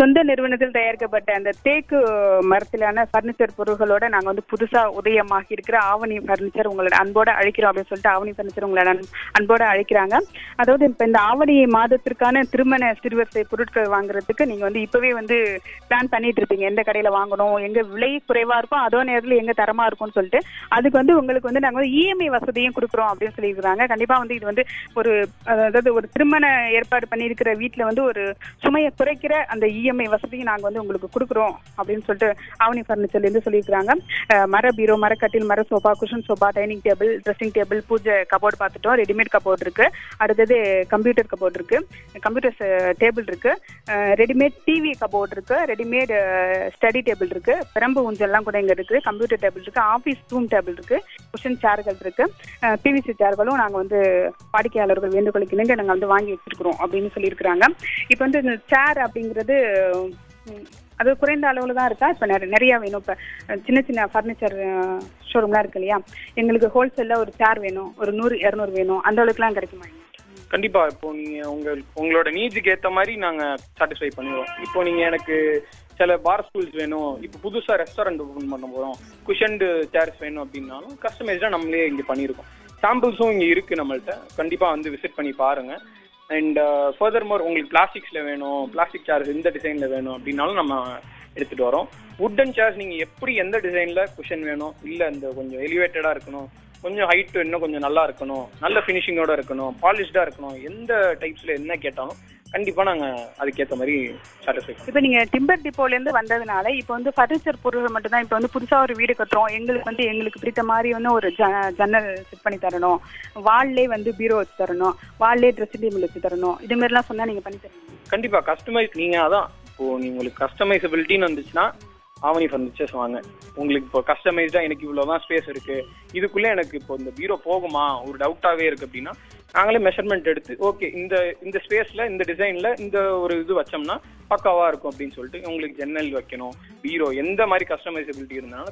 சொந்த நிறுவனத்தில் தயாரிக்கப்பட்ட அந்த தேக்கு மரத்திலான ஃபர்னிச்சர் பொருள்களோட நாங்க வந்து புதுசா உதயமாகி இருக்கிற ஆவணி ஃபர்னிச்சர் உங்களோட அன்போட அழைக்கிறோம் அப்படின்னு சொல்லிட்டு ஆவணி ஃபர்னிச்சர் உங்களை அன்- அன்போட அழைக்கிறாங்க அதாவது இப்ப இந்த ஆவணி மாதத்திற்கான திருமண சிறுவரிசை பொருட்கள் வாங்குறதுக்கு நீங்க வந்து இப்பவே வந்து பிளான் பண்ணிட்டு இருப்பீங்க எந்த கடையில வாங்கணும் எங்க விலை குறைவா இருக்கும் அதோ நேரத்துல எங்க தரமா இருக்கும்னு சொல்லிட்டு அதுக்கு வந்து உங்களுக்கு வந்து நாங்க வந்து இஎம்ஐ வசதியும் கொடுக்குறோம் அப்படின்னு சொல்லியிருக்காங்க கண்டிப்பா வந்து இது வந்து ஒரு அதாவது ஒரு திருமண ஏற்பாடு பண்ணியிருக்கிற வீட்ல வந்து ஒரு சுமையை குறைக்கிற அந்த இஎம்ஐ வசதியும் நாங்க வந்து உங்களுக்கு கொடுக்குறோம் அப்படின்னு சொல்லிட்டு ஆவணி ஃபர்னிச்சர்ல இருந்து சொல்லியிருக்காங்க அஹ் மர பீரோ மரக்கட்டில் மர sofa cushion sofa dining table dressing table puja cupboard பார்த்துட்டோம் ரெடிமேட் கபோர்டு இருக்கு அடுத்தது கம்ப்யூட்டர் கபோர்டு இருக்கு கம்ப்யூட்டர் டேபிள் இருக்கு ரெடிமேட் டிவி கபோர்டு இருக்கு ரெடிமேட் ஸ்டடி டேபிள் இருக்கு பிரம்பு ஊஞ்சல்லாம் கூட இங்க இருக்கு கம்ப்யூட்டர் டேபிள் இருக்கு ஆபீஸ் ரூம் டேபிள் இருக்கு குஷன் சேர்கள் இருக்கு பிவிசி சேர்களும் நாங்க வந்து வாடிக்கையாளர்கள் வேண்டுகோளுக்கு இணங்க நாங்க வந்து வாங்கி வச்சிருக்கிறோம் அப்படின்னு சொல்லியிருக்கிறாங்க இப்போ வந்து இந்த சேர் அப்படிங்கிறது ம், அது குறைந்த அளவுல தான் இருக்கா இப்போ நிறைய நிறைய வேணும் இப்போ சின்ன சின்ன ஃபர்னிச்சர் ஷோரூம்லாம் இருக்கு இல்லையா எங்களுக்கு ஹோல்சேல்ல ஒரு சேர் வேணும் ஒரு நூறு இரநூறு வேணும் அந்த அளவுக்குலாம் கிடைக்குமா கண்டிப்பா இப்போ நீங்க உங்க உங்களோட நீட்ஸுக்கு ஏத்த மாதிரி நாங்க சாட்டிஸ்ஃபை பண்ணிடுவோம் இப்போ நீங்க எனக்கு சில பார் ஸ்டூல்ஸ் வேணும் இப்போ புதுசா ரெஸ்டாரண்ட் ஓபன் பண்ண போறோம் குஷன்டு சேர்ஸ் வேணும் அப்படின்னாலும் கஸ்டமைஸ்டா நம்மளே இங்க பண்ணியிருக்கோம் சாம்பிள்ஸும் இங்க இருக்கு நம்மள்ட்ட கண்டிப்பா வந்து விசிட் பண்ணி பாருங்க அண்ட் ஃபர்தர் மோர் உங்களுக்கு பிளாஸ்டிக்ஸ்ல வேணும் பிளாஸ்டிக் சேர்ஸ் இந்த டிசைன்ல வேணும் அப்படின்னாலும் நம்ம எடுத்துட்டு வரோம் வுட்டன் சேர்ஸ் நீங்க எப்படி எந்த டிசைன்ல குஷன் வேணும் இல்ல இந்த கொஞ்சம் எலிவேட்டடா இருக்கணும் கொஞ்சம் ஹைட் இன்னும் கொஞ்சம் நல்லா இருக்கணும் நல்ல ஃபினிஷிங்கோட இருக்கணும் பாலிஷ்டா இருக்கணும் எந்த டைப்ஸ்ல என்ன கேட்டாலும் கண்டிப்பா நாங்க அதுக்கேத்த மாதிரி சாட்டிஸ்ஃபை இப்போ நீங்க டிம்பர் டிப்போல இருந்து வந்ததுனால இப்போ வந்து ஃபர்னிச்சர் பொருட்கள் மட்டும் தான் இப்போ வந்து புதுசா ஒரு வீடு கட்டுறோம் எங்களுக்கு வந்து எங்களுக்கு பிடித்த மாதிரி வந்து ஒரு ஜ- ஜன்னல் செட் பண்ணி தரணும் வால்லே வந்து பீரோ வச்சு தரணும் வால்லே ட்ரெஸ்ஸிங் டேபிள் வச்சு தரணும் இது மாதிரிலாம் சொன்னா நீங்க பண்ணி தருவீங்க கண்டிப்பா கஸ்டமைஸ் நீங்க அதான் இப்போ நீங்க உங்களுக்கு கஸ்டமைசபிலிட்டின்னு வந்துச்சுன்னா ஆவணி ஃபர்னிச்சர்ஸ் வாங்க உங்களுக்கு இப்போ கஸ்டமைஸ்டா எனக்கு இவ்வளவுதான் ஸ்பேஸ் இருக்கு இதுக்குள்ள எனக்கு இப்போ இந்த பீரோ போகுமா ஒரு டவுட்டாவே இருக்கு அப்படின்னா நாங்களே மெஷர்மெண்ட் எடுத்து ஓகே இந்த இந்த ஸ்பேஸ்ல இந்த டிசைன்ல இந்த ஒரு இது வச்சோம்னா பக்காவா இருக்கும் அப்படின்னு சொல்லிட்டு உங்களுக்கு ஜன்னல் வைக்கணும் பீரோ எந்த மாதிரி கஸ்டமைசபிலிட்டி இருந்தாலும்